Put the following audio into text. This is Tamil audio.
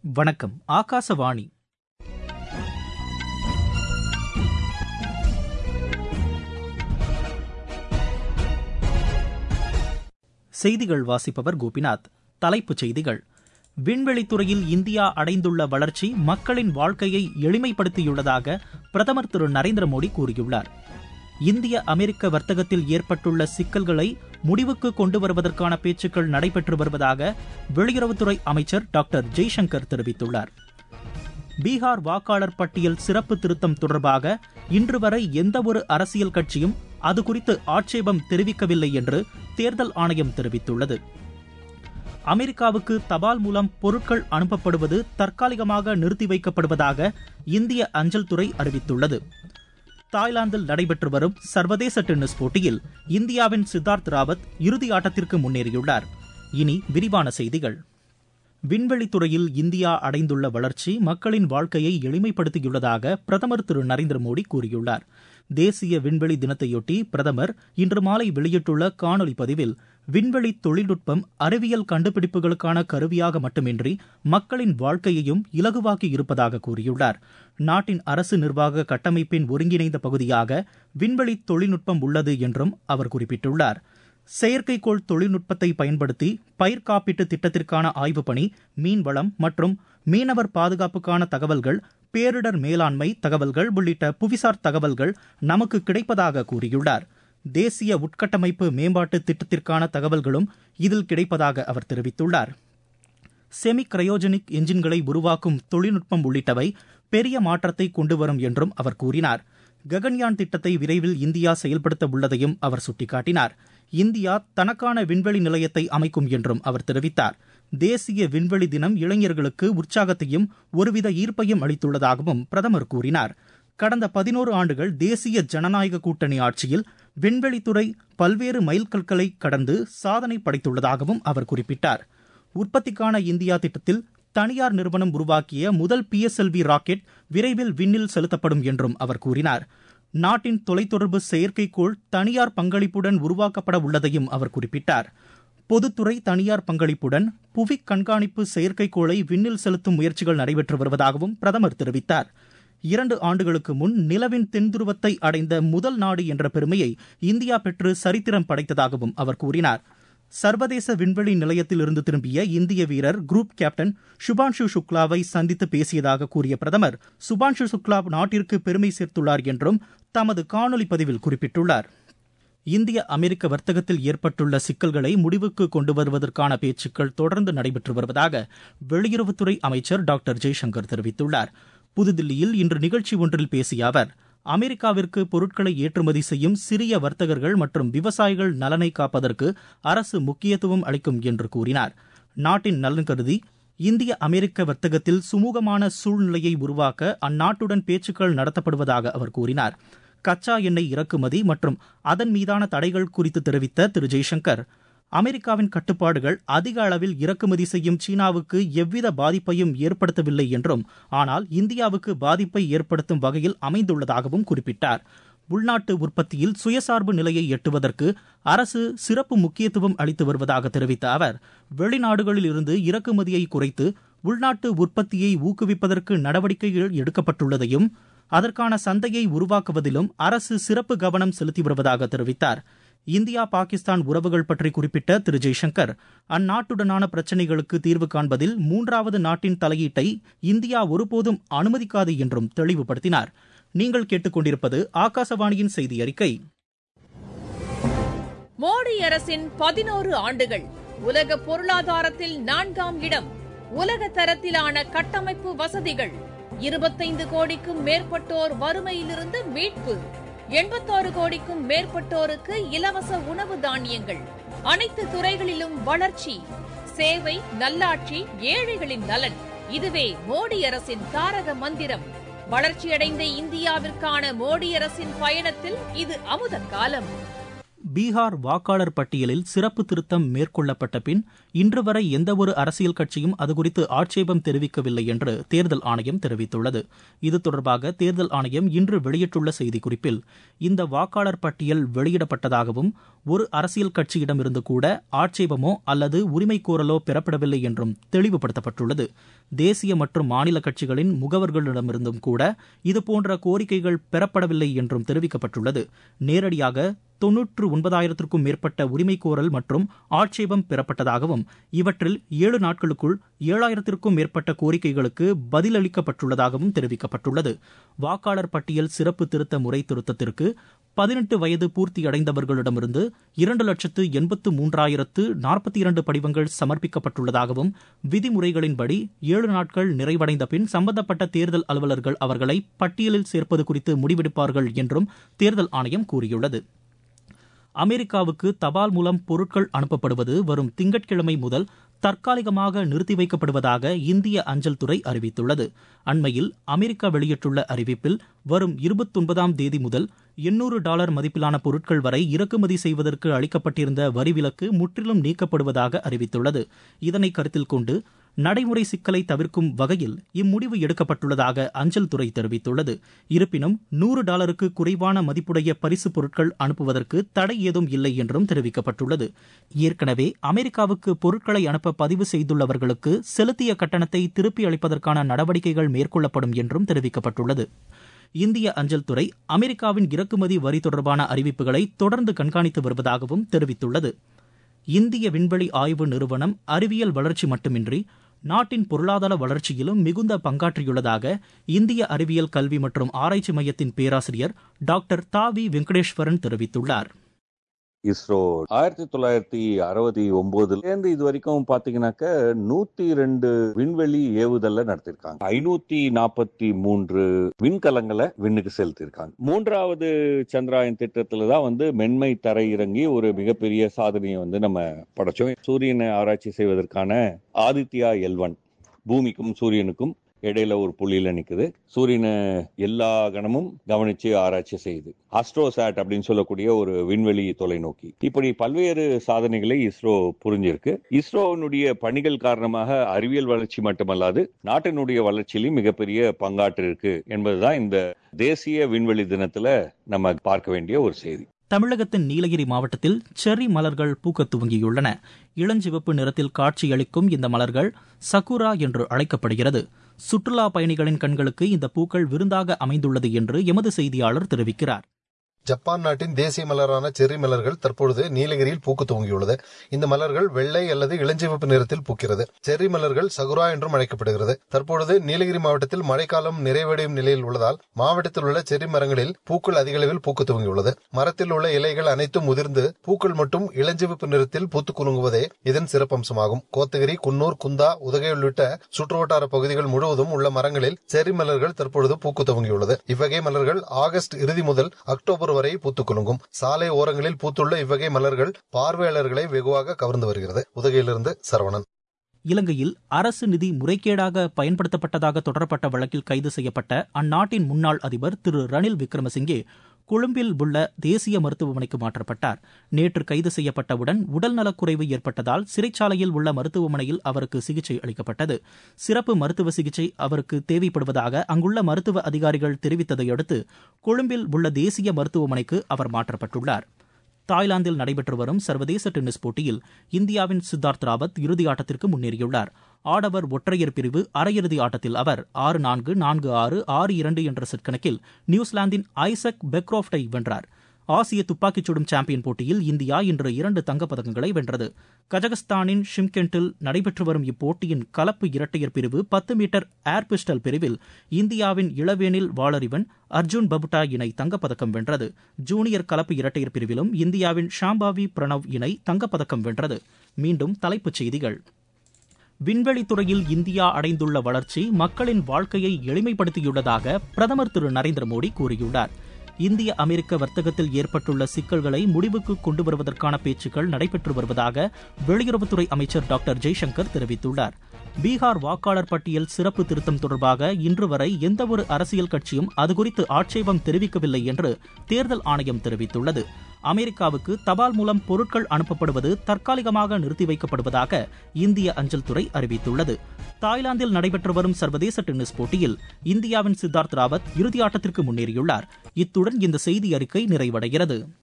வணக்கம் ஆகாசவாணி செய்திகள் வாசிப்பவர் கோபிநாத் தலைப்புச் செய்திகள் விண்வெளித்துறையில் இந்தியா அடைந்துள்ள வளர்ச்சி மக்களின் வாழ்க்கையை எளிமைப்படுத்தியுள்ளதாக பிரதமர் திரு நரேந்திர மோடி கூறியுள்ளார் இந்திய அமெரிக்க வர்த்தகத்தில் ஏற்பட்டுள்ள சிக்கல்களை முடிவுக்கு கொண்டு வருவதற்கான பேச்சுக்கள் நடைபெற்று வருவதாக வெளியுறவுத்துறை அமைச்சர் டாக்டர் ஜெய்சங்கர் தெரிவித்துள்ளார் பீகார் வாக்காளர் பட்டியல் சிறப்பு திருத்தம் தொடர்பாக இன்று வரை எந்தவொரு அரசியல் கட்சியும் அது குறித்து ஆட்சேபம் தெரிவிக்கவில்லை என்று தேர்தல் ஆணையம் தெரிவித்துள்ளது அமெரிக்காவுக்கு தபால் மூலம் பொருட்கள் அனுப்பப்படுவது தற்காலிகமாக நிறுத்தி வைக்கப்படுவதாக இந்திய அஞ்சல் துறை அறிவித்துள்ளது தாய்லாந்தில் நடைபெற்று வரும் சர்வதேச டென்னிஸ் போட்டியில் இந்தியாவின் சித்தார்த் ராவத் இறுதி ஆட்டத்திற்கு முன்னேறியுள்ளார் இனி விரிவான செய்திகள் விண்வெளித்துறையில் இந்தியா அடைந்துள்ள வளர்ச்சி மக்களின் வாழ்க்கையை எளிமைப்படுத்தியுள்ளதாக பிரதமர் திரு நரேந்திர மோடி கூறியுள்ளார் தேசிய விண்வெளி தினத்தையொட்டி பிரதமர் இன்று மாலை வெளியிட்டுள்ள காணொலி பதிவில் விண்வெளி தொழில்நுட்பம் அறிவியல் கண்டுபிடிப்புகளுக்கான கருவியாக மட்டுமின்றி மக்களின் வாழ்க்கையையும் இலகுவாக்கி இருப்பதாக கூறியுள்ளார் நாட்டின் அரசு நிர்வாக கட்டமைப்பின் ஒருங்கிணைந்த பகுதியாக விண்வெளி தொழில்நுட்பம் உள்ளது என்றும் அவர் குறிப்பிட்டுள்ளார் செயற்கைக்கோள் தொழில்நுட்பத்தை பயன்படுத்தி பயிர் காப்பீட்டு திட்டத்திற்கான ஆய்வுப் பணி மீன்வளம் மற்றும் மீனவர் பாதுகாப்புக்கான தகவல்கள் பேரிடர் மேலாண்மை தகவல்கள் உள்ளிட்ட புவிசார் தகவல்கள் நமக்கு கிடைப்பதாக கூறியுள்ளார் தேசிய உட்கட்டமைப்பு மேம்பாட்டு திட்டத்திற்கான தகவல்களும் இதில் கிடைப்பதாக அவர் தெரிவித்துள்ளார் செமி கிரையோஜெனிக் என்ஜின்களை உருவாக்கும் தொழில்நுட்பம் உள்ளிட்டவை பெரிய மாற்றத்தை கொண்டுவரும் என்றும் அவர் கூறினார் ககன்யான் திட்டத்தை விரைவில் இந்தியா செயல்படுத்த உள்ளதையும் அவர் சுட்டிக்காட்டினார் இந்தியா தனக்கான விண்வெளி நிலையத்தை அமைக்கும் என்றும் அவர் தெரிவித்தார் தேசிய விண்வெளி தினம் இளைஞர்களுக்கு உற்சாகத்தையும் ஒருவித ஈர்ப்பையும் அளித்துள்ளதாகவும் பிரதமர் கூறினார் கடந்த பதினோரு ஆண்டுகள் தேசிய ஜனநாயக கூட்டணி ஆட்சியில் விண்வெளித்துறை பல்வேறு மைல்கற்களை கடந்து சாதனை படைத்துள்ளதாகவும் அவர் குறிப்பிட்டார் உற்பத்திக்கான இந்தியா திட்டத்தில் தனியார் நிறுவனம் உருவாக்கிய முதல் பிஎஸ்எல்வி ராக்கெட் விரைவில் விண்ணில் செலுத்தப்படும் என்றும் அவர் கூறினார் நாட்டின் தொலைத்தொடர்பு செயற்கைக்கோள் தனியார் பங்களிப்புடன் உருவாக்கப்பட உள்ளதையும் அவர் குறிப்பிட்டார் பொதுத்துறை தனியார் பங்களிப்புடன் புவி கண்காணிப்பு செயற்கைக்கோளை விண்ணில் செலுத்தும் முயற்சிகள் நடைபெற்று வருவதாகவும் பிரதமர் தெரிவித்தார் இரண்டு ஆண்டுகளுக்கு முன் நிலவின் தென்துருவத்தை அடைந்த முதல் நாடு என்ற பெருமையை இந்தியா பெற்று சரித்திரம் படைத்ததாகவும் அவர் கூறினார் சர்வதேச விண்வெளி நிலையத்தில் இருந்து திரும்பிய இந்திய வீரர் குரூப் கேப்டன் சுபான்ஷு சுக்லாவை சந்தித்து பேசியதாக கூறிய பிரதமர் சுபான்ஷு சுக்லா நாட்டிற்கு பெருமை சேர்த்துள்ளார் என்றும் தமது காணொலி பதிவில் குறிப்பிட்டுள்ளார் இந்திய அமெரிக்க வர்த்தகத்தில் ஏற்பட்டுள்ள சிக்கல்களை முடிவுக்கு கொண்டு வருவதற்கான பேச்சுக்கள் தொடர்ந்து நடைபெற்று வருவதாக வெளியுறவுத்துறை அமைச்சர் டாக்டர் ஜெய்சங்கர் தெரிவித்துள்ளார் புதுதில்லியில் இன்று நிகழ்ச்சி ஒன்றில் பேசிய அவர் அமெரிக்காவிற்கு பொருட்களை ஏற்றுமதி செய்யும் சிறிய வர்த்தகர்கள் மற்றும் விவசாயிகள் நலனை காப்பதற்கு அரசு முக்கியத்துவம் அளிக்கும் என்று கூறினார் நாட்டின் நலன் கருதி இந்திய அமெரிக்க வர்த்தகத்தில் சுமூகமான சூழ்நிலையை உருவாக்க அந்நாட்டுடன் பேச்சுக்கள் நடத்தப்படுவதாக அவர் கூறினார் கச்சா எண்ணெய் இறக்குமதி மற்றும் அதன் மீதான தடைகள் குறித்து தெரிவித்த திரு ஜெய்சங்கர் அமெரிக்காவின் கட்டுப்பாடுகள் அதிக அளவில் இறக்குமதி செய்யும் சீனாவுக்கு எவ்வித பாதிப்பையும் ஏற்படுத்தவில்லை என்றும் ஆனால் இந்தியாவுக்கு பாதிப்பை ஏற்படுத்தும் வகையில் அமைந்துள்ளதாகவும் குறிப்பிட்டார் உள்நாட்டு உற்பத்தியில் சுயசார்பு நிலையை எட்டுவதற்கு அரசு சிறப்பு முக்கியத்துவம் அளித்து வருவதாக தெரிவித்த அவர் வெளிநாடுகளில் இருந்து இறக்குமதியை குறைத்து உள்நாட்டு உற்பத்தியை ஊக்குவிப்பதற்கு நடவடிக்கைகள் எடுக்கப்பட்டுள்ளதையும் அதற்கான சந்தையை உருவாக்குவதிலும் அரசு சிறப்பு கவனம் செலுத்தி வருவதாக தெரிவித்தார் இந்தியா பாகிஸ்தான் உறவுகள் பற்றி குறிப்பிட்ட திரு ஜெய்சங்கர் அந்நாட்டுடனான பிரச்சினைகளுக்கு தீர்வு காண்பதில் மூன்றாவது நாட்டின் தலையீட்டை இந்தியா ஒருபோதும் அனுமதிக்காது என்றும் தெளிவுபடுத்தினார் நீங்கள் கேட்டுக்கொண்டிருப்பது ஆகாசவாணியின் செய்தி அறிக்கை மோடி அரசின் பதினோரு ஆண்டுகள் உலக பொருளாதாரத்தில் நான்காம் இடம் உலக தரத்திலான கட்டமைப்பு வசதிகள் இருபத்தைந்து கோடிக்கும் மேற்பட்டோர் வறுமையிலிருந்து மீட்பு எண்பத்தாறு கோடிக்கும் மேற்பட்டோருக்கு இலவச உணவு தானியங்கள் அனைத்து துறைகளிலும் வளர்ச்சி சேவை நல்லாட்சி ஏழைகளின் நலன் இதுவே மோடி அரசின் தாரக மந்திரம் வளர்ச்சியடைந்த இந்தியாவிற்கான மோடி அரசின் பயணத்தில் இது அமுத காலம் பீகார் வாக்காளர் பட்டியலில் சிறப்பு திருத்தம் மேற்கொள்ளப்பட்ட பின் இன்று வரை எந்தவொரு அரசியல் கட்சியும் அதுகுறித்து ஆட்சேபம் தெரிவிக்கவில்லை என்று தேர்தல் ஆணையம் தெரிவித்துள்ளது இது தொடர்பாக தேர்தல் ஆணையம் இன்று வெளியிட்டுள்ள செய்திக்குறிப்பில் இந்த வாக்காளர் பட்டியல் வெளியிடப்பட்டதாகவும் ஒரு அரசியல் கட்சியிடமிருந்து கூட ஆட்சேபமோ அல்லது உரிமை கோரலோ பெறப்படவில்லை என்றும் தெளிவுபடுத்தப்பட்டுள்ளது தேசிய மற்றும் மாநில கட்சிகளின் முகவர்களிடமிருந்தும் கூட இதுபோன்ற கோரிக்கைகள் பெறப்படவில்லை என்றும் தெரிவிக்கப்பட்டுள்ளது நேரடியாக தொன்னூற்று ஒன்பதாயிரத்திற்கும் மேற்பட்ட உரிமைகோரல் மற்றும் ஆட்சேபம் பெறப்பட்டதாகவும் இவற்றில் ஏழு நாட்களுக்குள் ஏழாயிரத்திற்கும் மேற்பட்ட கோரிக்கைகளுக்கு பதிலளிக்கப்பட்டுள்ளதாகவும் தெரிவிக்கப்பட்டுள்ளது வாக்காளர் பட்டியல் சிறப்பு திருத்த முறை திருத்தத்திற்கு பதினெட்டு வயது பூர்த்தியடைந்தவர்களிடமிருந்து இரண்டு லட்சத்து எண்பத்து மூன்றாயிரத்து நாற்பத்தி இரண்டு படிவங்கள் சமர்ப்பிக்கப்பட்டுள்ளதாகவும் விதிமுறைகளின்படி ஏழு நாட்கள் நிறைவடைந்த பின் சம்பந்தப்பட்ட தேர்தல் அலுவலர்கள் அவர்களை பட்டியலில் சேர்ப்பது குறித்து முடிவெடுப்பார்கள் என்றும் தேர்தல் ஆணையம் கூறியுள்ளது அமெரிக்காவுக்கு தபால் மூலம் பொருட்கள் அனுப்பப்படுவது வரும் திங்கட்கிழமை முதல் தற்காலிகமாக நிறுத்தி வைக்கப்படுவதாக இந்திய அஞ்சல் துறை அறிவித்துள்ளது அண்மையில் அமெரிக்கா வெளியிட்டுள்ள அறிவிப்பில் வரும் இருபத்தொன்பதாம் தேதி முதல் எண்ணூறு டாலர் மதிப்பிலான பொருட்கள் வரை இறக்குமதி செய்வதற்கு அளிக்கப்பட்டிருந்த வரி விலக்கு முற்றிலும் நீக்கப்படுவதாக அறிவித்துள்ளது இதனை கருத்தில் கொண்டு நடைமுறை சிக்கலை தவிர்க்கும் வகையில் இம்முடிவு எடுக்கப்பட்டுள்ளதாக அஞ்சல் துறை தெரிவித்துள்ளது இருப்பினும் நூறு டாலருக்கு குறைவான மதிப்புடைய பரிசுப் பொருட்கள் அனுப்புவதற்கு தடை ஏதும் இல்லை என்றும் தெரிவிக்கப்பட்டுள்ளது ஏற்கனவே அமெரிக்காவுக்கு பொருட்களை அனுப்ப பதிவு செய்துள்ளவர்களுக்கு செலுத்திய கட்டணத்தை திருப்பி அளிப்பதற்கான நடவடிக்கைகள் மேற்கொள்ளப்படும் என்றும் தெரிவிக்கப்பட்டுள்ளது இந்திய அஞ்சல் துறை அமெரிக்காவின் இறக்குமதி வரி தொடர்பான அறிவிப்புகளை தொடர்ந்து கண்காணித்து வருவதாகவும் தெரிவித்துள்ளது இந்திய விண்வெளி ஆய்வு நிறுவனம் அறிவியல் வளர்ச்சி மட்டுமின்றி நாட்டின் பொருளாதார வளர்ச்சியிலும் மிகுந்த பங்காற்றியுள்ளதாக இந்திய அறிவியல் கல்வி மற்றும் ஆராய்ச்சி மையத்தின் பேராசிரியர் டாக்டர் தாவி வெங்கடேஸ்வரன் தெரிவித்துள்ளார் இஸ்ரோ ஆயிரத்தி தொள்ளாயிரத்தி அறுபத்தி ஒன்பதுல இருந்து இது வரைக்கும் பாத்தீங்கன்னாக்க நூத்தி ரெண்டு விண்வெளி ஏவுதல்ல நடத்திருக்காங்க ஐநூத்தி நாற்பத்தி மூன்று விண்கலங்களை விண்ணுக்கு செலுத்திருக்காங்க மூன்றாவது சந்திராயன் திட்டத்துல தான் வந்து மென்மை தரை இறங்கி ஒரு மிகப்பெரிய சாதனையை வந்து நம்ம படைச்சோம் சூரியனை ஆராய்ச்சி செய்வதற்கான ஆதித்யா எல்வன் பூமிக்கும் சூரியனுக்கும் இடையில ஒரு புள்ளியில நிக்குது சூரியனை எல்லா கணமும் கவனிச்சு ஆராய்ச்சி செய்யுது அஸ்ட்ரோசாட் அப்படின்னு சொல்லக்கூடிய ஒரு விண்வெளி தொலைநோக்கி இப்படி பல்வேறு சாதனைகளை இஸ்ரோ புரிஞ்சிருக்கு இஸ்ரோனுடைய பணிகள் காரணமாக அறிவியல் வளர்ச்சி மட்டுமல்லாது நாட்டினுடைய வளர்ச்சியிலும் மிகப்பெரிய பங்காற்று இருக்கு என்பதுதான் இந்த தேசிய விண்வெளி தினத்துல நம்ம பார்க்க வேண்டிய ஒரு செய்தி தமிழகத்தின் நீலகிரி மாவட்டத்தில் செர்ரி மலர்கள் பூக்கத் துவங்கியுள்ளன இளஞ்சிவப்பு நிறத்தில் காட்சியளிக்கும் இந்த மலர்கள் சகுரா என்று அழைக்கப்படுகிறது சுற்றுலா பயணிகளின் கண்களுக்கு இந்த பூக்கள் விருந்தாக அமைந்துள்ளது என்று எமது செய்தியாளர் தெரிவிக்கிறார் ஜப்பான் நாட்டின் தேசிய மலரான செர்ரி மலர்கள் தற்பொழுது நீலகிரியில் பூக்க துவங்கியுள்ளது இந்த மலர்கள் வெள்ளை அல்லது இளஞ்சிவப்பு நிறத்தில் பூக்கிறது செர்ரி மலர்கள் சகுரா என்றும் அழைக்கப்படுகிறது தற்பொழுது நீலகிரி மாவட்டத்தில் மழைக்காலம் நிறைவடையும் நிலையில் உள்ளதால் மாவட்டத்தில் உள்ள செர்ரி மரங்களில் பூக்கள் அதிக அளவில் பூக்க துவங்கியுள்ளது மரத்தில் உள்ள இலைகள் அனைத்தும் முதிர்ந்து பூக்கள் மட்டும் இளஞ்சிவப்பு நிறத்தில் பூத்து குலுங்குவதே இதன் சிறப்பம்சமாகும் கோத்தகிரி குன்னூர் குந்தா உதகை உள்ளிட்ட சுற்றுவட்டார பகுதிகள் முழுவதும் உள்ள மரங்களில் செர்ரி மலர்கள் தற்பொழுது பூக்க துவங்கியுள்ளது இவ்வகை மலர்கள் ஆகஸ்ட் இறுதி முதல் அக்டோபர் வரை பூத்துக் குலுங்கும் சாலை ஓரங்களில் பூத்துள்ள இவ்வகை மலர்கள் பார்வையாளர்களை வெகுவாக கவர்ந்து வருகிறது உதகையிலிருந்து சரவணன் இலங்கையில் அரசு நிதி முறைகேடாக பயன்படுத்தப்பட்டதாக தொடரப்பட்ட வழக்கில் கைது செய்யப்பட்ட அந்நாட்டின் முன்னாள் அதிபர் திரு ரணில் விக்ரமசிங்கே கொழும்பில் உள்ள தேசிய மருத்துவமனைக்கு மாற்றப்பட்டார் நேற்று கைது செய்யப்பட்டவுடன் உடல் நலக்குறைவு ஏற்பட்டதால் சிறைச்சாலையில் உள்ள மருத்துவமனையில் அவருக்கு சிகிச்சை அளிக்கப்பட்டது சிறப்பு மருத்துவ சிகிச்சை அவருக்கு தேவைப்படுவதாக அங்குள்ள மருத்துவ அதிகாரிகள் தெரிவித்ததை அடுத்து கொழும்பில் உள்ள தேசிய மருத்துவமனைக்கு அவர் மாற்றப்பட்டுள்ளார் தாய்லாந்தில் நடைபெற்று வரும் சர்வதேச டென்னிஸ் போட்டியில் இந்தியாவின் சித்தார்த் ராவத் இறுதி ஆட்டத்திற்கு முன்னேறியுள்ளார் ஆடவர் ஒற்றையர் பிரிவு அரையிறுதி ஆட்டத்தில் அவர் ஆறு நான்கு நான்கு ஆறு ஆறு இரண்டு என்ற செட் கணக்கில் நியூசிலாந்தின் ஐசக் பெக்ரோஃப்டை வென்றார் ஆசிய துப்பாக்கிச் சுடும் சாம்பியன் போட்டியில் இந்தியா இன்று இரண்டு தங்கப்பதக்கங்களை வென்றது கஜகஸ்தானின் ஷிம்கெண்டில் நடைபெற்று வரும் இப்போட்டியின் கலப்பு இரட்டையர் பிரிவு பத்து மீட்டர் ஏர் பிஸ்டல் பிரிவில் இந்தியாவின் இளவேனில் வாளறிவன் அர்ஜுன் பபுட்டா இணை தங்கப்பதக்கம் வென்றது ஜூனியர் கலப்பு இரட்டையர் பிரிவிலும் இந்தியாவின் ஷாம்பாவி பிரணவ் இணை தங்கப்பதக்கம் வென்றது மீண்டும் தலைப்புச் செய்திகள் விண்வெளித்துறையில் இந்தியா அடைந்துள்ள வளர்ச்சி மக்களின் வாழ்க்கையை எளிமைப்படுத்தியுள்ளதாக பிரதமர் திரு நரேந்திர மோடி கூறியுள்ளார் இந்திய அமெரிக்க வர்த்தகத்தில் ஏற்பட்டுள்ள சிக்கல்களை முடிவுக்கு கொண்டு வருவதற்கான பேச்சுக்கள் நடைபெற்று வருவதாக வெளியுறவுத்துறை அமைச்சர் டாக்டர் ஜெய்சங்கர் தெரிவித்துள்ளார் பீகார் வாக்காளர் பட்டியல் சிறப்பு திருத்தம் தொடர்பாக இன்று வரை எந்தவொரு அரசியல் கட்சியும் அதுகுறித்து ஆட்சேபம் தெரிவிக்கவில்லை என்று தேர்தல் ஆணையம் தெரிவித்துள்ளது அமெரிக்காவுக்கு தபால் மூலம் பொருட்கள் அனுப்பப்படுவது தற்காலிகமாக நிறுத்தி வைக்கப்படுவதாக இந்திய அஞ்சல் துறை அறிவித்துள்ளது தாய்லாந்தில் நடைபெற்று வரும் சர்வதேச டென்னிஸ் போட்டியில் இந்தியாவின் சித்தார்த் ராவத் இறுதியாட்டத்திற்கு முன்னேறியுள்ளார் இத்துடன் இந்த செய்தி அறிக்கை நிறைவடைகிறது